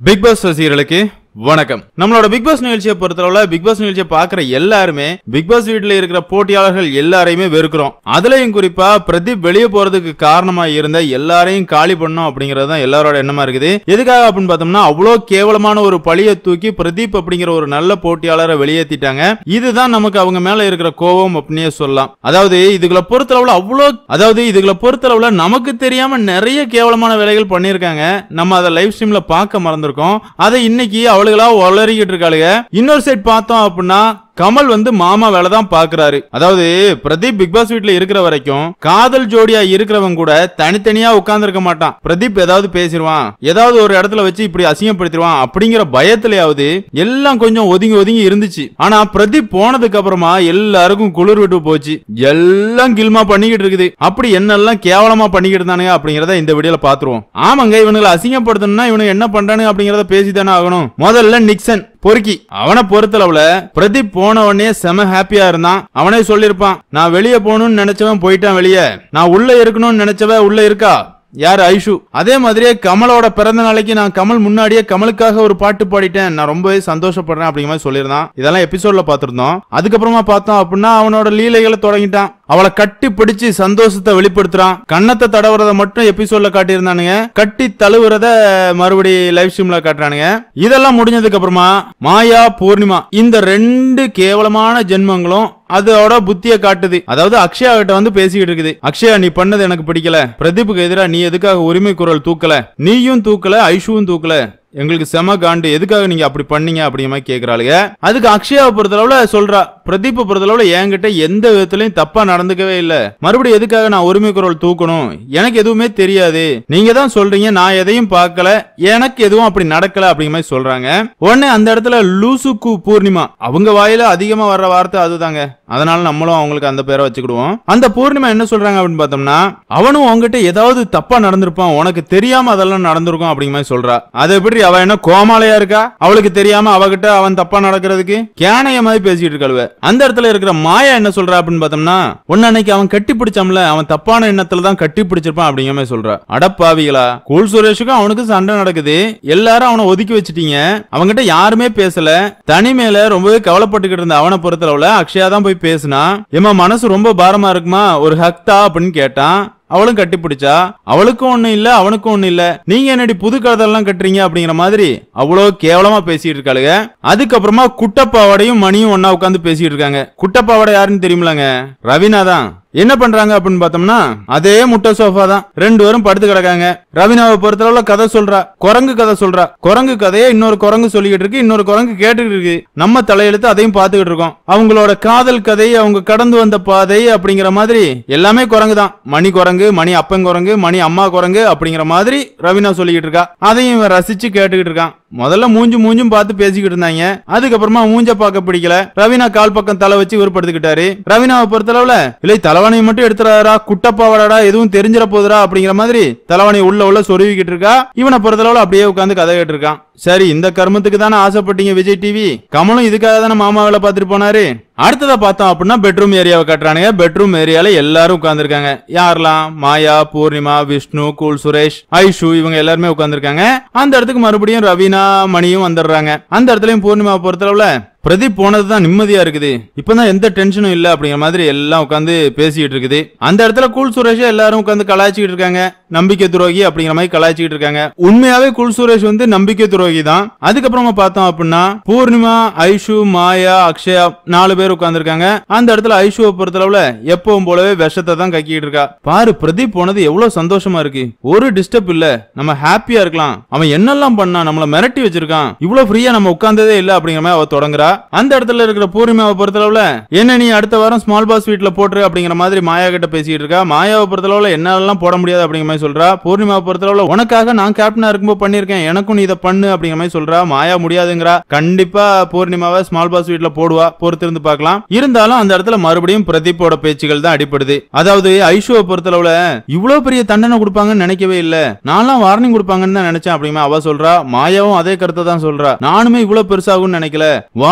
big pass ரசிகர்களுக்கு வணக்கம் நம்மளோட பிக் பாஸ் நிகழ்ச்சியை பொறுத்தளவுல பிக் பாஸ் நிகழ்ச்சியை பாக்குற எல்லாருமே பிக் பாஸ் வீட்டுல இருக்கிற போட்டியாளர்கள் எல்லாரையுமே வெறுக்கிறோம் அதுலயும் குறிப்பா பிரதீப் வெளியே போறதுக்கு காரணமா இருந்த எல்லாரையும் காலி பண்ணோம் அப்படிங்கறது தான் எல்லாரோட எண்ணமா இருக்குது எதுக்காக அப்படின்னு பார்த்தோம்னா அவ்வளோ கேவலமான ஒரு பழியை தூக்கி பிரதீப் அப்படிங்கிற ஒரு நல்ல போட்டியாளரை வெளியேத்திட்டாங்க இதுதான் நமக்கு அவங்க மேல இருக்கிற கோபம் அப்படின்னே சொல்லலாம் அதாவது இதுகளை பொறுத்தளவுல அவ்வளோ அதாவது இதுகளை பொறுத்தளவுல நமக்கு தெரியாம நிறைய கேவலமான வேலைகள் பண்ணியிருக்காங்க நம்ம அதை லைவ் ஸ்ட்ரீம்ல பார்க்க மறந்திருக்கோம் அதை இன்னைக்கு அவளுகளா வளரிக்கிட்டு இருக்காளுங்க இன்னொரு சைட் பார்த்தோம் அப்படின்னா கமல் வந்து மாமா வேலை தான் பாக்குறாரு அதாவது பிரதீப் பிக் பாஸ் வீட்ல இருக்கிற வரைக்கும் காதல் ஜோடியா இருக்கிறவன் கூட தனித்தனியா உட்கார்ந்து இருக்க மாட்டான் பிரதீப் ஏதாவது பேசிடுவான் ஏதாவது ஒரு இடத்துல வச்சு இப்படி அசிங்கப்படுத்திடுவான் அப்படிங்கிற பயத்திலேயாவது எல்லாம் கொஞ்சம் ஒதுங்கி ஒதுங்கி இருந்துச்சு ஆனா பிரதீப் போனதுக்கு அப்புறமா எல்லாருக்கும் குளிர் விட்டு போச்சு எல்லாம் கில்மா பண்ணிக்கிட்டு இருக்குது அப்படி என்னெல்லாம் கேவலமா பண்ணிக்கிட்டு இருந்தானுங்க அப்படிங்கறத இந்த வீடியோல பாத்துருவோம் ஆமாங்க இவனுங்களை அசிங்கப்படுத்தணும்னா இவனுக்கு என்ன பண்றானுங்க அப்படிங்கறத பேசித்தானே ஆகணும் முதல்ல நிக்சன் பொறுக்கி அவனை பொறுத்தளவுல பிரதீப் போன உடனே செம ஹாப்பியா இருந்தான் அவனே சொல்லிருப்பான் நான் வெளியே போகணும்னு நினைச்சவன் போயிட்டான் வெளியே நான் உள்ள இருக்கணும்னு நினைச்சவன் உள்ள இருக்கா யார் ஐஷு அதே மாதிரியே கமலோட பிறந்த நாளைக்கு நான் கமல் முன்னாடியே கமலுக்காக ஒரு பாட்டு பாடிட்டேன் நான் ரொம்பவே சந்தோஷப்படுறேன் அப்படிங்கிற மாதிரி சொல்லியிருந்தான் இதெல்லாம் எபிசோட்ல பார்த்திருந்தோம் அதுக்கப்புறமா பார்த்தோம் அப்படின்னா அவனோட லீலைகளை தொடங்கிட்டான் அவளை கட்டி பிடிச்சு சந்தோஷத்தை வெளிப்படுத்துறான் கன்னத்தை தடவுறத மட்டும் எபிசோட்ல காட்டியிருந்தானுங்க கட்டி தழுவுறத மறுபடி லைவ் ஸ்ட்ரீம்ல காட்டுறானுங்க இதெல்லாம் முடிஞ்சதுக்கு அப்புறமா மாயா பூர்ணிமா இந்த ரெண்டு கேவலமான ஜென்மங்களும் அதோட புத்திய காட்டுது அதாவது அக்ஷயா கிட்ட வந்து பேசிக்கிட்டு இருக்குது அக்ஷயா நீ பண்ணது எனக்கு பிடிக்கல பிரதீப்புக்கு எதிரா நீ எதுக்காக உரிமை குரல் தூக்கல நீயும் தூக்கல ஐஷுவும் தூக்கல எங்களுக்கு செம காண்டு எதுக்காக நீங்க அப்படி பண்ணீங்க அப்படிங்கிற மாதிரி கேக்குறாளுங்க அதுக்கு அக்ஷயாவை பொறுத்தளவுல சொல்றா பிரதீப்பை பொறுத்தளவுல என்கிட்ட எந்த விதத்திலையும் தப்பா நடந்துக்கவே இல்ல மறுபடியும் எதுக்காக நான் உரிமை குரல் தூக்கணும் எனக்கு எதுவுமே தெரியாது நீங்க தான் சொல்றீங்க நான் எதையும் பார்க்கல எனக்கு எதுவும் அப்படி நடக்கல அப்படிங்கிற மாதிரி சொல்றாங்க உடனே அந்த இடத்துல லூசுக்கு பூர்ணிமா அவங்க வாயில அதிகமா வர்ற வார்த்தை அதுதாங்க அதனால நம்மளும் அவங்களுக்கு அந்த பேரை வச்சுக்கிடுவோம் அந்த பூர்ணிமா என்ன சொல்றாங்க அப்படின்னு பார்த்தோம்னா அவனும் உங்ககிட்ட ஏதாவது தப்பா நடந்திருப்பான் உனக்கு தெரியாம அதெல்லாம் நடந்திருக்கும் அப்படிங்கிற மாதிரி சொல்றா அது எப்படி அவ என்ன கோமாளையா இருக்கா அவளுக்கு தெரியாம அவகிட்ட அவன் தப்பா நடக்கிறதுக்கு கேனைய மாதிரி பேசிட்டு இருக்கழுவ அந்த இடத்துல இருக்கிற மாயா என்ன சொல்றா அப்படின்னு பார்த்தோம்னா ஒன்னு அன்னைக்கு அவன் கட்டி பிடிச்சாம்ல அவன் தப்பான எண்ணத்துல தான் கட்டி பிடிச்சிருப்பான் அப்படிங்கிற மாதிரி சொல்றா அடப்பாவிகளா கூல் சுரேஷுக்கும் அவனுக்கும் சண்டை நடக்குது எல்லாரும் அவனை ஒதுக்கி வச்சிட்டீங்க அவன்கிட்ட யாருமே பேசல தனிமையில ரொம்பவே கவலைப்பட்டுக்கிட்டு இருந்த அவனை பொறுத்தளவுல அக்ஷயா தான் போய் பேசினா ஏமா மனசு ரொம்ப பாரமா இருக்குமா ஒரு ஹக்தா அப்படின்னு கேட்டான் அவளும் கட்டி பிடிச்சா அவளுக்கும் ஒண்ணு இல்ல அவனுக்கும் ஒண்ணு இல்ல நீங்க என்னடி புது கதெல்லாம் கட்டுறீங்க அப்படிங்கிற மாதிரி அவ்வளோ கேவலமா பேசிட்டு இருக்காளுங்க அதுக்கப்புறமா குட்டப்பாவோடையும் மணியும் ஒன்னா உட்காந்து பேசிட்டு இருக்காங்க குட்டப்பாவோட யாருன்னு தெரியுமிலங்க ரவினா தான் என்ன பண்றாங்க அப்படின்னு பார்த்தோம்னா அதே முட்டை சோஃபா தான் ரெண்டு பேரும் படுத்து கிடக்காங்க ரவினாவை பொறுத்தளவுல கதை சொல்றா குரங்கு கதை சொல்றா குரங்கு கதையை இன்னொரு குரங்கு சொல்லிக்கிட்டு இருக்கு இன்னொரு குரங்கு கேட்டுக்கிட்டு இருக்கு நம்ம தலையெழுத்து அதையும் பார்த்துக்கிட்டு இருக்கோம் அவங்களோட காதல் கதை அவங்க கடந்து வந்த பாதை அப்படிங்கிற மாதிரி எல்லாமே குரங்கு தான் மணி குரங்கு மணி அப்பன் குரங்கு மணி அம்மா குரங்கு அப்படிங்கிற மாதிரி ரவினா சொல்லிக்கிட்டு இருக்கா அதையும் இவன் ரசிச்சு கேட்டுக்கிட்டு இருக்கான் முதல்ல மூஞ்சு மூஞ்சும் பார்த்து பேசிக்கிட்டு இருந்தாங்க அதுக்கப்புறமா மூஞ்ச பார்க்க பிடிக்கல ரவினா கால் பக்கம் தலை வச்சு விருப்படுத்திக்கிட்டாரு ரவினாவை பொறுத்தளவுல இல்லை தலைவனையை மட்டும் எடுத்துறாரா குட்டப்பாவடா எதுவும் தெரிஞ்சிட போதுரா அப்படிங்கிற மாதிரி தலைவனை உள்ள உள்ள சொருவிக்கிட்டு இருக்கா இவனை பொறுத்தளவுல அப்படியே உட்காந்து கதை கேட்டு இருக்கான் சரி இந்த கர்மத்துக்கு தானே ஆசைப்பட்டீங்க விஜய் டிவி கமலும் இதுக்காக தானே மாமா வேலை பார்த்துட்டு போனாரு அடுத்ததா பார்த்தோம் அப்படின்னா பெட்ரூம் ஏரியாவை கட்டுறானுங்க பெட்ரூம் ஏரியால எல்லாரும் உட்கார்ந்துருக்காங்க யாரெல்லாம் மாயா பூர்ணிமா விஷ்ணு கூல் சுரேஷ் ஐஷு இவங்க எல்லாருமே உட்கார்ந்துருக்காங்க அந்த இடத்துக்கு மறுபடியும் ரவீனா மணியும் வந்துடுறாங்க அந்த இடத்துலயும் பூர்ணிமாவை பொறுத்தளவுல பிரதீப் போனதுதான் நிம்மதியா இருக்குது இப்பதான் எந்த டென்ஷனும் இல்ல அப்படிங்கிற மாதிரி எல்லாம் உட்காந்து பேசிக்கிட்டு இருக்குது அந்த இடத்துல கூல் சுரேஷ் எல்லாரும் உட்காந்து கலாய்ச்சிக்கிட்டு இருக்காங்க நம்பிக்கை துரோகி அப்படிங்கிற மாதிரி கலாய்ச்சிக்கிட்டு இருக்காங்க உண்மையாவே கூல் சுரேஷ் வந்து நம்பிக்கை துரோகி தான் அதுக்கப்புறமா பார்த்தோம் அப்படின்னா பூர்ணிமா ஐஷு மாயா அக்ஷயா நாலு பேர் உட்கார்ந்துருக்காங்க அந்த இடத்துல ஐஷுவை பொறுத்தளவுல எப்பவும் போலவே விஷத்தை தான் கக்கிட்டு இருக்கா பாரு பிரதீப் போனது எவ்வளவு சந்தோஷமா இருக்கு ஒரு டிஸ்டர்ப் இல்ல நம்ம ஹாப்பியா இருக்கலாம் அவன் என்னெல்லாம் பண்ணான் நம்மள மிரட்டி வச்சிருக்கான் இவ்வளவு ஃப்ரீயா நம்ம உட்கார்ந்ததே இல்ல அப்படிங்கிற மாதிரி அவ தொடங்குறா அந்த இடத்துல இருக்கிற பூர்ணிமாவை பொறுத்தளவுல என்ன நீ அடுத்த வாரம் ஸ்மால் பாஸ் வீட்ல போட்டுரு அப்படிங்கிற மாதிரி மாயா கிட்ட பேசிட்டு இருக்கா மாயாவை பொறுத்தளவுல என்னாலலாம் போட முடியாது அப்படிங்கிற மாதிரி சொல்றா பூர்ணிமாவை பொறுத்தளவுல உனக்காக நான் கேப்டனா இருக்கும்போது பண்ணிருக்கேன் எனக்கும் நீ இதை பண்ணு அப்படிங்கிற மாதிரி சொல்றா மாயா முடியாதுங்கிறா கண்டிப்பா பூர்ணிமாவை ஸ்மால் பாஸ் வீட்ல போடுவா பொறுத்திருந்து பார்க்கலாம் இருந்தாலும் அந்த இடத்துல மறுபடியும் பிரதீப்போட பேச்சுகள் தான் அடிப்படுது அதாவது ஐஷுவை பொறுத்தளவுல இவ்வளவு பெரிய தண்டனை கொடுப்பாங்கன்னு நினைக்கவே இல்ல நான்லாம் வார்னிங் கொடுப்பாங்கன்னு தான் நினைச்சேன் அப்படிங்கிற அவ சொல்றா மாயாவும் அதே கருத்தை தான் சொல்றா நானுமே இவ்வளவு பெருசாகும்னு நினைக்கல வார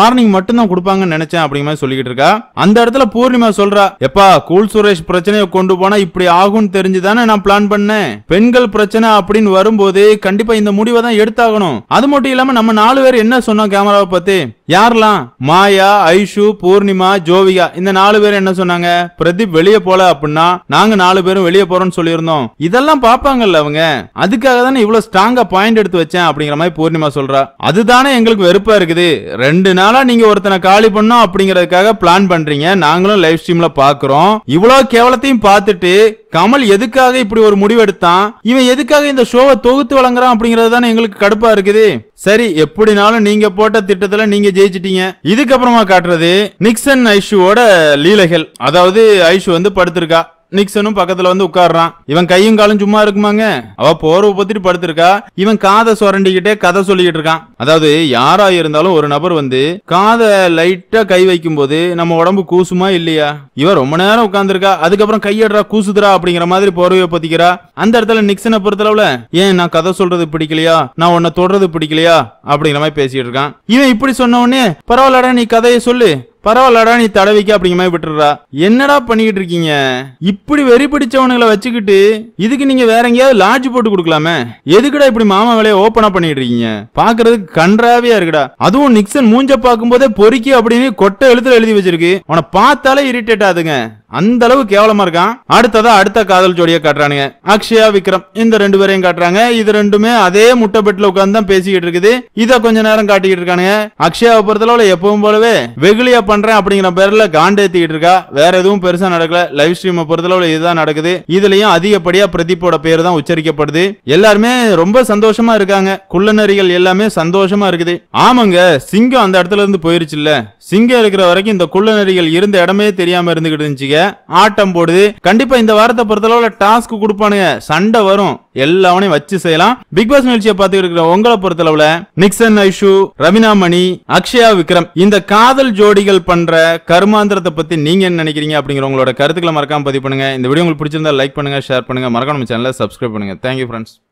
வார்னிங் மட்டும் தான் கொடுப்பாங்கன்னு நினைச்சேன் அப்படிங்கிற மாதிரி சொல்லிக்கிட்டு இருக்கா அந்த இடத்துல பூர்ணிமா சொல்றா எப்பா கூல் சுரேஷ் பிரச்சனையை கொண்டு போனா இப்படி ஆகும்னு தெரிஞ்சுதானே நான் பிளான் பண்ணேன் பெண்கள் பிரச்சனை அப்படின்னு வரும்போது கண்டிப்பா இந்த முடிவை தான் எடுத்தாகணும் அது மட்டும் இல்லாம நம்ம நாலு பேர் என்ன சொன்னோம் கேமராவை பத்தி யாரெல்லாம் மாயா ஐஷு பூர்ணிமா ஜோவிகா இந்த நாலு பேர் என்ன சொன்னாங்க பிரதீப் வெளியே போல அப்படின்னா நாங்க நாலு பேரும் வெளியே போறோம்னு சொல்லியிருந்தோம் இதெல்லாம் பாப்பாங்கல்ல அவங்க அதுக்காக தானே இவ்வளவு ஸ்ட்ராங்கா பாயிண்ட் எடுத்து வச்சேன் அப்படிங்கிற மாதிரி பூர்ணிமா சொல்றா அதுதானே எங்களுக்கு வெறுப்பா இருக்குது ரெண்டு நாளா நீங்க ஒருத்தனை காலி பண்ணோம் அப்படிங்கறதுக்காக பிளான் பண்றீங்க நாங்களும் லைவ் ஸ்ட்ரீம்ல பாக்குறோம் இவ்வளவு கேவலத்தையும் பார்த்துட்டு கமல் எதுக்காக இப்படி ஒரு முடிவு எடுத்தான் இவன் எதுக்காக இந்த ஷோவை தொகுத்து வழங்குறான் அப்படிங்கறது தானே எங்களுக்கு கடுப்பா இருக்குது சரி எப்படினாலும் நீங்க போட்ட திட்டத்துல நீங்க ஜெயிச்சிட்டீங்க இதுக்கப்புறமா காட்டுறது நிக்சன் ஐஷுவோட லீலைகள் அதாவது ஐஷு வந்து படுத்திருக்கா நிக்சனும் பக்கத்துல வந்து உட்கார்றான் இவன் கையும் காலும் சும்மா இருக்குமாங்க அவ போர்வை பத்திட்டு படுத்திருக்கா இவன் காதை சுரண்டிக்கிட்டே கதை சொல்லிக்கிட்டு இருக்கான் அதாவது யாரா இருந்தாலும் ஒரு நபர் வந்து காதை லைட்டா கை வைக்கும் போது நம்ம உடம்பு கூசுமா இல்லையா இவ ரொம்ப நேரம் உட்கார்ந்திருக்கா அதுக்கப்புறம் கையடுறா கூசுதுரா அப்படிங்கிற மாதிரி போர்வையை பத்திக்கிறா அந்த இடத்துல நிக்சனை பொறுத்தளவுல ஏன் நான் கதை சொல்றது பிடிக்கலையா நான் உன்னை தொடறது பிடிக்கலையா அப்படிங்கிற மாதிரி பேசிட்டு இருக்கான் இவன் இப்படி சொன்ன உடனே பரவாயில்லடா நீ கதையை சொல்லு பரவாயில்லடா நீ தடவிக்க அப்படிங்கிற மாதிரி விட்டுறா என்னடா பண்ணிக்கிட்டு இருக்கீங்க இப்படி வெறி பிடிச்சவனுங்களை வச்சுக்கிட்டு இதுக்கு நீங்க வேற எங்கேயாவது லாட்ஜ் போட்டு கொடுக்கலாமே எதுக்குடா இப்படி மாமா வேலையை ஓப்பனா பண்ணிட்டு இருக்கீங்க பாக்குறதுக்கு கன்றாவியா இருக்குடா அதுவும் நிக்சன் மூஞ்ச பார்க்கும்போதே பொறுக்கி அப்படின்னு கொட்டை எழுத்துல எழுதி வச்சிருக்கு உன பார்த்தாலே இரிட்டேட் ஆகுதுங்க அந்த அளவு கேவலமா இருக்கான் அடுத்ததா அடுத்த காதல் ஜோடியை காட்டுறானுங்க அக்ஷயா விக்ரம் இந்த ரெண்டு பேரையும் காட்டுறாங்க இது ரெண்டுமே அதே முட்டை பெட்டில் உட்கார்ந்து தான் பேசிக்கிட்டு இருக்குது இத கொஞ்ச நேரம் காட்டிக்கிட்டு இருக்கானுங்க அக்ஷயாவை பொறுத்தளவுல எப்பவும் போலவே வெகுளியா பண்றேன் அப்படிங்கிற பேர்ல காண்டேத்திக்கிட்டு இருக்கா வேற எதுவும் பெருசா நடக்கல லைவ் ஸ்ட்ரீம் பொறுத்தளவுல இதுதான் நடக்குது இதுலயும் அதிகப்படியா பிரதீப்போட பேர் தான் உச்சரிக்கப்படுது எல்லாருமே ரொம்ப சந்தோஷமா இருக்காங்க குள்ளநரிகள் எல்லாமே சந்தோஷமா இருக்குது ஆமாங்க சிங்கம் அந்த இடத்துல இருந்து போயிருச்சுல்ல சிங்கம் இருக்கிற வரைக்கும் இந்த குள்ளநரிகள் இருந்த இடமே தெரியாம இருந்துகிட்டு இருந்துச்சுங்க ஆட்டம் போடுது கண்டிப்பா இந்த வாரத்தை பொறுத்தளவுல டாஸ்க் கொடுப்பானுங்க சண்டை வரும் எல்லாவனையும் வச்சு செய்யலாம் பிக் பாஸ் நிகழ்ச்சியை பார்த்துக்கிட்டு இருக்கிற உங்களை பொறுத்தளவுல நிக்சன் ஐஷு ரவினா மணி அக்ஷயா விக்ரம் இந்த காதல் ஜோடிகள் பண்ற கருமாந்திரத்தை பத்தி நீங்க என்ன நினைக்கிறீங்க அப்படிங்கிற உங்களோட கருத்துக்களை மறக்காம பதிவு பண்ணுங்க இந்த வீடியோ உங்களுக்கு பிடிச்சிருந்தா லைக் பண்ணுங்க ஷேர் பண்ணுங்க மறக்காம சேனலை சப்ஸ்கிரைப் பண்ணுங்க தேங்க்யூ ஃப்ரெண்ட்ஸ்